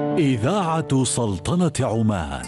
إذاعة سلطنة عمان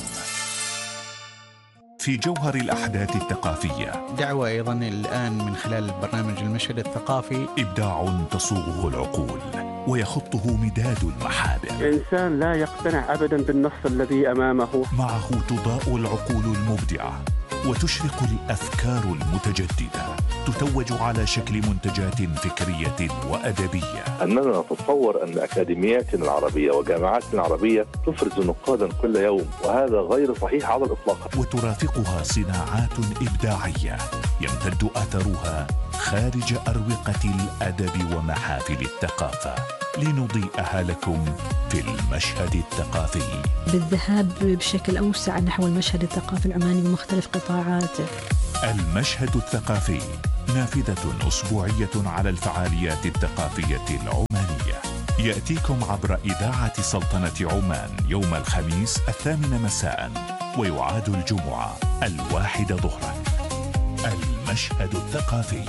في جوهر الأحداث الثقافية دعوة أيضا الآن من خلال برنامج المشهد الثقافي إبداع تصوغه العقول ويخطه مداد المحابر إنسان لا يقتنع أبدا بالنص الذي أمامه معه تضاء العقول المبدعة وتشرق الأفكار المتجددة تتوج على شكل منتجات فكرية وأدبية أننا نتصور أن أكاديمياتنا العربية وجامعاتنا العربية تفرز نقادا كل يوم وهذا غير صحيح على الإطلاق وترافقها صناعات إبداعية يمتد أثرها خارج أروقة الأدب ومحافل الثقافة لنضيئها لكم في المشهد الثقافي بالذهاب بشكل أوسع نحو المشهد الثقافي العماني بمختلف قطاعاته المشهد الثقافي نافذة أسبوعية على الفعاليات الثقافية العمانية يأتيكم عبر إذاعة سلطنة عمان يوم الخميس الثامن مساء ويعاد الجمعة الواحد ظهرا المشهد الثقافي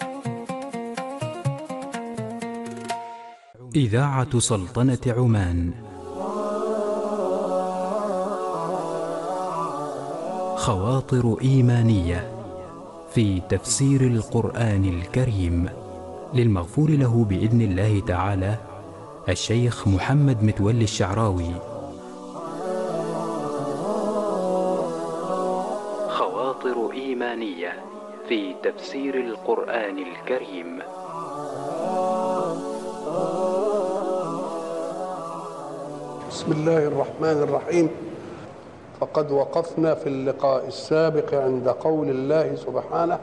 إذاعة سلطنة عمان خواطر إيمانية في تفسير القرآن الكريم للمغفور له بإذن الله تعالى الشيخ محمد متولي الشعراوي خواطر إيمانية في تفسير القرآن الكريم بسم الله الرحمن الرحيم فقد وقفنا في اللقاء السابق عند قول الله سبحانه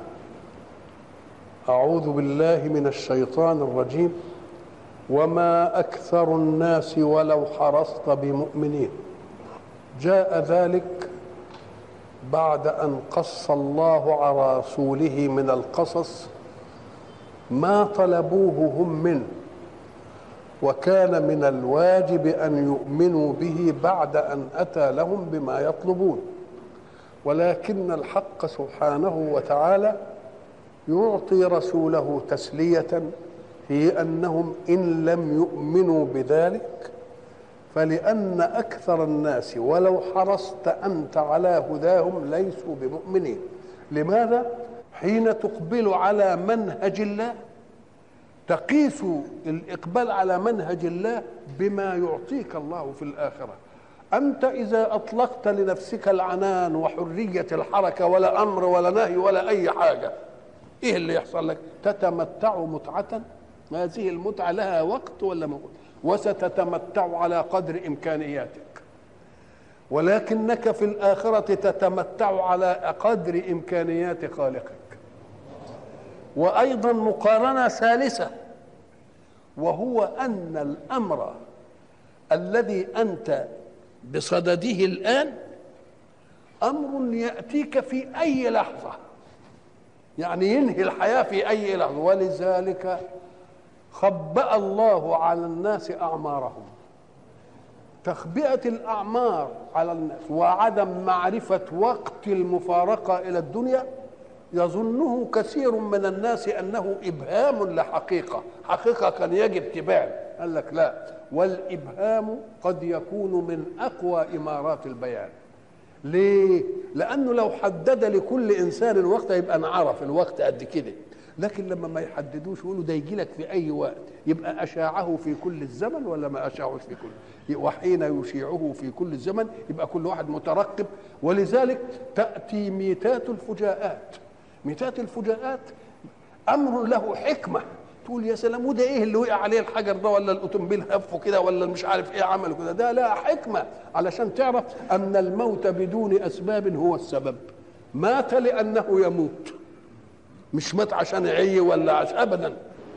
اعوذ بالله من الشيطان الرجيم وما اكثر الناس ولو حرصت بمؤمنين جاء ذلك بعد ان قص الله على رسوله من القصص ما طلبوه هم منه وكان من الواجب ان يؤمنوا به بعد ان اتى لهم بما يطلبون ولكن الحق سبحانه وتعالى يعطي رسوله تسليه في انهم ان لم يؤمنوا بذلك فلان اكثر الناس ولو حرصت انت على هداهم ليسوا بمؤمنين لماذا حين تقبل على منهج الله تقيس الإقبال على منهج الله بما يعطيك الله في الآخرة أنت إذا أطلقت لنفسك العنان وحرية الحركة ولا أمر ولا نهي ولا أي حاجة إيه اللي يحصل لك تتمتع متعة هذه المتعة لها وقت ولا موقت وستتمتع على قدر إمكانياتك ولكنك في الآخرة تتمتع على قدر إمكانيات خالقك وايضا مقارنه ثالثه وهو ان الامر الذي انت بصدده الان امر ياتيك في اي لحظه يعني ينهي الحياه في اي لحظه ولذلك خبأ الله على الناس اعمارهم تخبئه الاعمار على الناس وعدم معرفه وقت المفارقه الى الدنيا يظنه كثير من الناس انه ابهام لحقيقه حقيقه كان يجب تبان قال لك لا والابهام قد يكون من اقوى امارات البيان ليه لانه لو حدد لكل انسان الوقت يبقى انعرف الوقت قد كده لكن لما ما يحددوش يقولوا ده يجي لك في اي وقت يبقى اشاعه في كل الزمن ولا ما اشاعوش في كل وحين يشيعه في كل الزمن يبقى كل واحد مترقب ولذلك تاتي ميتات الفجاءات ميتات الفجاءات امر له حكمه تقول يا سلام وده ايه اللي وقع عليه الحجر ده ولا الاوتومبيل هفه كده ولا مش عارف ايه عمله كده ده لا حكمه علشان تعرف ان الموت بدون اسباب هو السبب مات لانه يموت مش مات عشان عي ولا عشان ابدا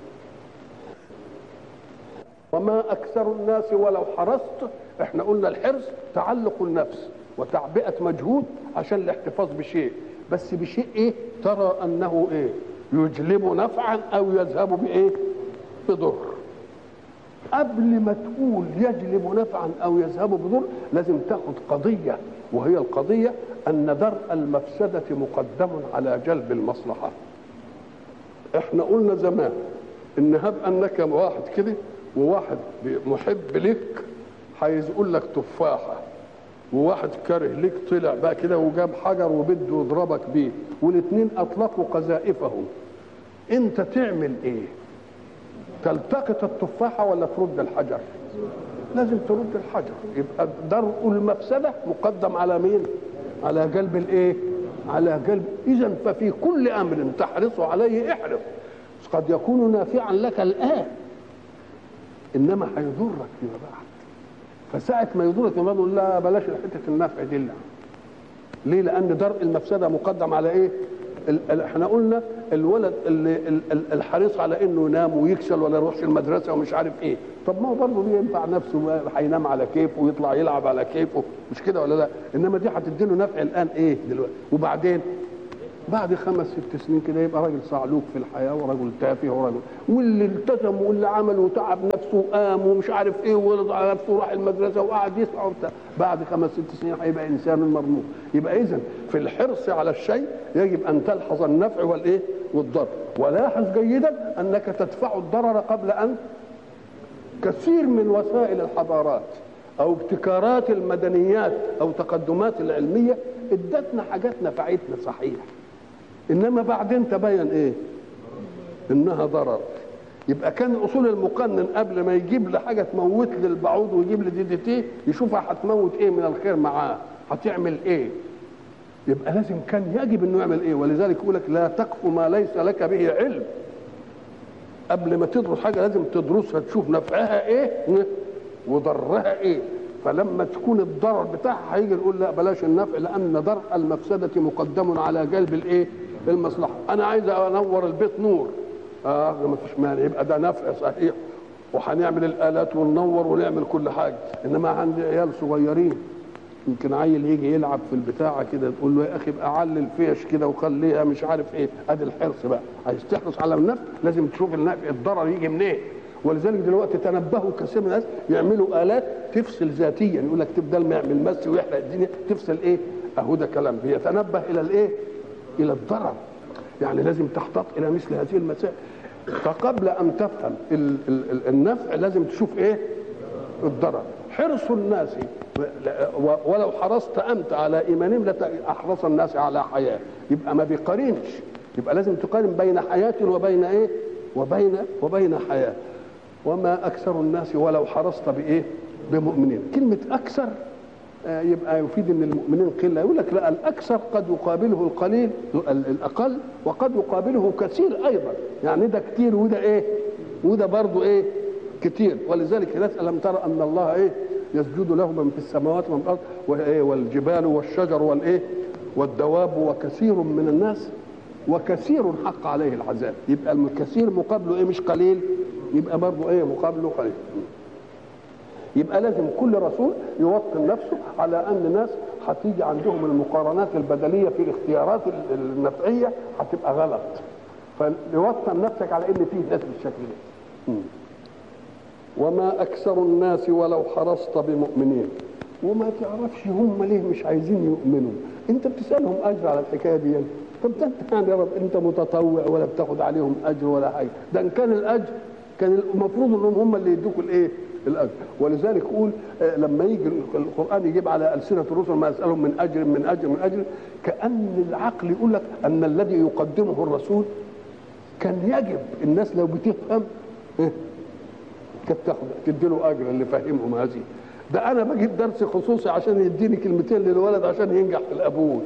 وما اكثر الناس ولو حرصت احنا قلنا الحرص تعلق النفس وتعبئه مجهود عشان الاحتفاظ بشيء بس بشيء ايه ترى انه ايه يجلب نفعا او يذهب بايه بضر قبل ما تقول يجلب نفعا او يذهب بضر لازم تاخد قضيه وهي القضيه ان درء المفسده مقدم على جلب المصلحه احنا قلنا زمان ان هب انك واحد كده وواحد محب لك هيقول لك تفاحه وواحد كاره ليك طلع بقى كده وجاب حجر وبده يضربك بيه والاثنين اطلقوا قذائفهم انت تعمل ايه تلتقط التفاحه ولا ترد الحجر لازم ترد الحجر يبقى درء المفسده مقدم على مين على جلب الايه على جلب اذا ففي كل امر تحرص عليه احرص قد يكون نافعا لك الان انما هيضرك فيما بعد فساعة ما يضرك فيما بعد لا بلاش حتة النفع دي لا ليه؟ لأن درء المفسدة مقدم على إيه؟ ال- ال- احنا قلنا الولد اللي ال- ال- الحريص على انه ينام ويكسل ولا يروحش المدرسه ومش عارف ايه طب ما هو برضه بينفع نفسه هينام على كيفه ويطلع يلعب على كيفه مش كده ولا لا انما دي هتديله نفع الان ايه دلوقتي وبعدين بعد خمس ست سنين كده يبقى راجل صعلوك في الحياه ورجل تافه ورجل واللي التزم واللي عمل وتعب نفسه وقام ومش عارف ايه وولد على نفسه وراح المدرسه وقعد يسمع وبتاع بعد خمس ست سنين هيبقى انسان مرموق يبقى اذا في الحرص على الشيء يجب ان تلحظ النفع والايه والضر ولاحظ جيدا انك تدفع الضرر قبل ان كثير من وسائل الحضارات او ابتكارات المدنيات او تقدمات العلميه ادتنا حاجات نفعتنا صحيح انما بعدين تبين ايه انها ضرر يبقى كان اصول المقنن قبل ما يجيب لي حاجه تموت لي البعوض ويجيب لي دي دي تي يشوفها هتموت ايه من الخير معاه هتعمل ايه يبقى لازم كان يجب انه يعمل ايه ولذلك يقول لك لا تقف ما ليس لك به علم قبل ما تدرس حاجه لازم تدرسها تشوف نفعها ايه وضرها ايه فلما تكون الضرر بتاعها هيجي نقول لا بلاش النفع لان درء المفسده مقدم على جلب الايه المصلحه انا عايز انور البيت نور اه ما فيش مانع يبقى ده نفع صحيح وهنعمل الالات وننور ونعمل كل حاجه انما عندي عيال صغيرين يمكن عيل يجي يلعب في البتاعه كده تقول له يا اخي ابقى علل فيش كده وخليها مش عارف ايه ادي الحرص بقى عايز تحرص على النفع لازم تشوف النفع الضرر يجي منين ولذلك دلوقتي تنبهوا كثير من الناس يعملوا الات تفصل ذاتيا يقول لك بدل ما يعمل مس ويحرق الدنيا تفصل ايه اهو ده كلام بيتنبه الى الايه الى الضرر يعني لازم تحتاط الى مثل هذه المسائل فقبل ان تفهم ال- ال- ال- النفع لازم تشوف ايه الضرر حرص الناس و- ولو حرصت انت على ايمانهم لاحرص الناس على حياه يبقى ما بيقارنش يبقى لازم تقارن بين حياه وبين ايه وبين وبين حياه وما اكثر الناس ولو حرصت بايه بمؤمنين كلمه اكثر آه، يبقى يفيد ان المؤمنين قله يقول لك لا الاكثر قد يقابله القليل ال- الاقل وقد يقابله كثير ايضا يعني ده كتير وده ايه وده برضه ايه كتير ولذلك الناس الم ترى ان الله ايه يسجد له من في السماوات ومن في الارض وإيه والجبال والشجر والايه والدواب وكثير من الناس وكثير حق عليه العذاب يبقى الكثير مقابله ايه مش قليل يبقى برضه ايه مقابله قليل يبقى لازم كل رسول يوطن نفسه على ان ناس هتيجي عندهم المقارنات البدليه في الاختيارات ال- النفعيه هتبقى غلط فيوطن نفسك على ان فيه ناس بالشكل ده مم. وما اكثر الناس ولو حرصت بمؤمنين وما تعرفش هم ليه مش عايزين يؤمنوا انت بتسالهم اجر على الحكايه دي طب ده انت يعني يا رب انت متطوع ولا بتاخد عليهم اجر ولا حاجه ده ان كان الاجر كان المفروض انهم هم اللي يدوكوا الايه الاجر ولذلك يقول آه، لما يجي القران يجيب على السنه الرسل ما يسالهم من اجر من اجر من اجر كان العقل يقول لك ان الذي يقدمه الرسول كان يجب الناس لو بتفهم إيه؟ كانت تاخد تدي له اجر اللي فاهمهم هذه ده انا بجيب درس خصوصي عشان يديني كلمتين للولد عشان ينجح في الابوج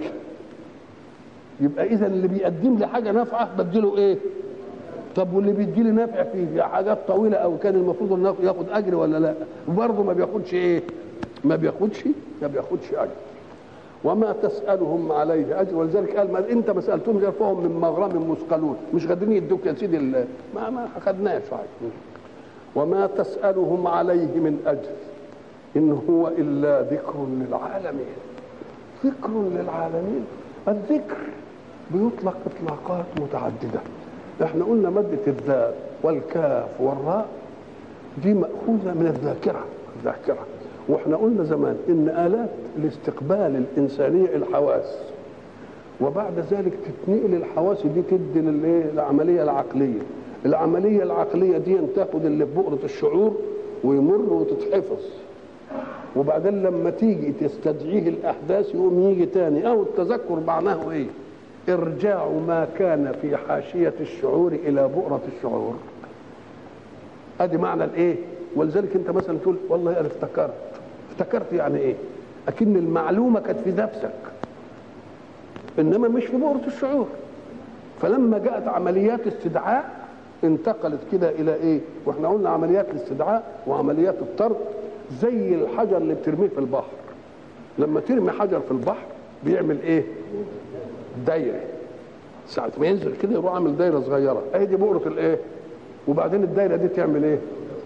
يبقى اذا اللي بيقدم لي حاجه نافعه بديله ايه طب واللي بيدي لي نافع في حاجات طويله او كان المفروض انه ياخد اجر ولا لا برضه ما بياخدش ايه ما بياخدش ما بياخدش اجر وما تسالهم عليه اجر ولذلك قال ما انت ما سالتهم فهم من مغرم مثقلون مش قادرين يدوك يا سيدي ال- ما ما خدناش حاجه وما تسالهم عليه من اجر ان هو الا ذكر للعالمين ذكر للعالمين الذكر بيطلق اطلاقات متعدده احنا قلنا ماده الذال والكاف والراء دي ماخوذه من الذاكره الذاكره واحنا قلنا زمان ان الات الاستقبال الانسانيه الحواس وبعد ذلك تتنقل الحواس دي تدي للايه العمليه العقليه العمليه العقليه دي تاخد اللي في بؤره الشعور ويمر وتتحفظ وبعدين لما تيجي تستدعيه الاحداث يقوم يجي تاني او التذكر معناه ايه ارجاع ما كان في حاشيه الشعور الى بؤره الشعور ادي معنى الايه ولذلك انت مثلا تقول والله انا افتكرت افتكرت يعني ايه اكن المعلومه كانت في نفسك انما مش في بؤره الشعور فلما جاءت عمليات استدعاء انتقلت كده الى ايه واحنا قلنا عمليات الاستدعاء وعمليات الطرد زي الحجر اللي بترميه في البحر لما ترمي حجر في البحر بيعمل ايه دايره ساعة ما ينزل كده يروح عامل دايره صغيره اهي دي بؤره الايه وبعدين الدايره دي تعمل ايه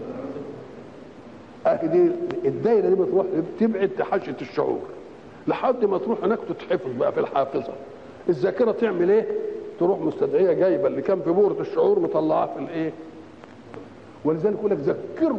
اهي دي الدايره دي بتروح تبعد حاشيه الشعور لحد ما تروح هناك تتحفظ بقى في الحافظه الذاكره تعمل ايه تروح مستدعيه جايبه اللي كان في بؤره الشعور مطلعاه في الايه ولذلك يقول لك ذكره